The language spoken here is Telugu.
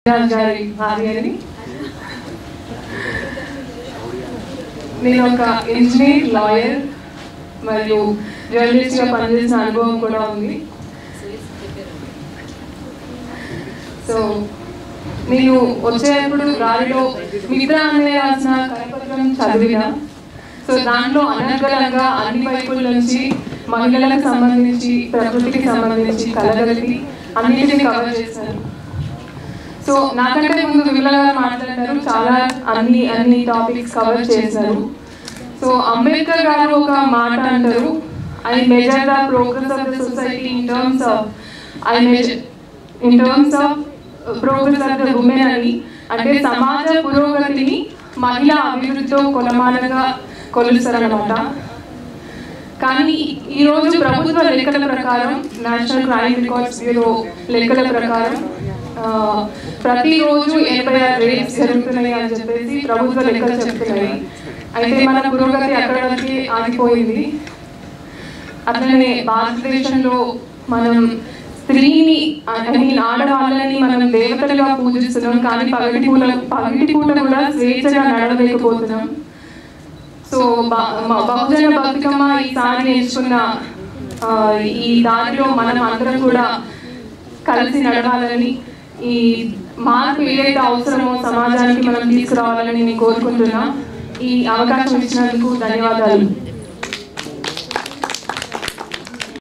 రాజ్ గారి భార్యని నేను ఒక ఇంజనీర్ లాయర్ మరియు జర్నలిస్ట్గా పనిచేసిన అనుభవం కూడా ఉంది సో నేను వచ్చేటప్పుడు దారిలో మిత్ర అనే రాసిన కరపత్రం చదివిన సో దాంట్లో అనర్గళంగా అన్ని వైపుల నుంచి మహిళలకు సంబంధించి ప్రకృతికి సంబంధించి కలగలిపి అన్నిటిని కవర్ చేశారు సో నాకంటే ముందు విమల గారు మాట్లాడారు చాలా అన్ని అన్ని టాపిక్స్ కవర్ చేశారు సో అంబేద్కర్ గారు ఒక మాట అంటారు I measure the progress of the society in terms of I measure in terms of progress of the women అని అంటే సమాజ పురోగతిని మహిళా అభివృద్ధితో కొలమానంగా కొలుస్తారనమాట కానీ ఈ రోజు ప్రభుత్వ లెక్కల ప్రకారం నేషనల్ క్రైమ్ రికార్డ్స్ బ్యూరో లెక్కల ప్రకారం ఆ, ప్రతిరోజు ఎనభై ఆరు రేప్స్ జరుగుతున్నాయి అని చెప్పేసి ప్రభుత్వ లెక్కలు చెప్తున్నాయి అయితే మన పురోగతి అక్కడ వరకే ఆగిపోయింది అట్లనే భారతదేశంలో మనం స్త్రీని ఐ మీన్ ఆడవాళ్ళని మనం దేవతలుగా పూజిస్తున్నాం కానీ పగటి పూల పగటి పూట కూడా స్వేచ్ఛగా నడవలేకపోతున్నాం సో బ- మ- బహుజన బతుకమ్మ ఈసారి నేర్చుకున్న ఆ, ఈ దారిలో మనం అందరం కూడా కలిసి నడవాలని ఈ మార్పు ఏదైతే అవసరమో సమాజానికి మనం తీసుకురావాలని నేను కోరుకుంటున్నా ఈ అవకాశం ఇచ్చినందుకు ధన్యవాదాలు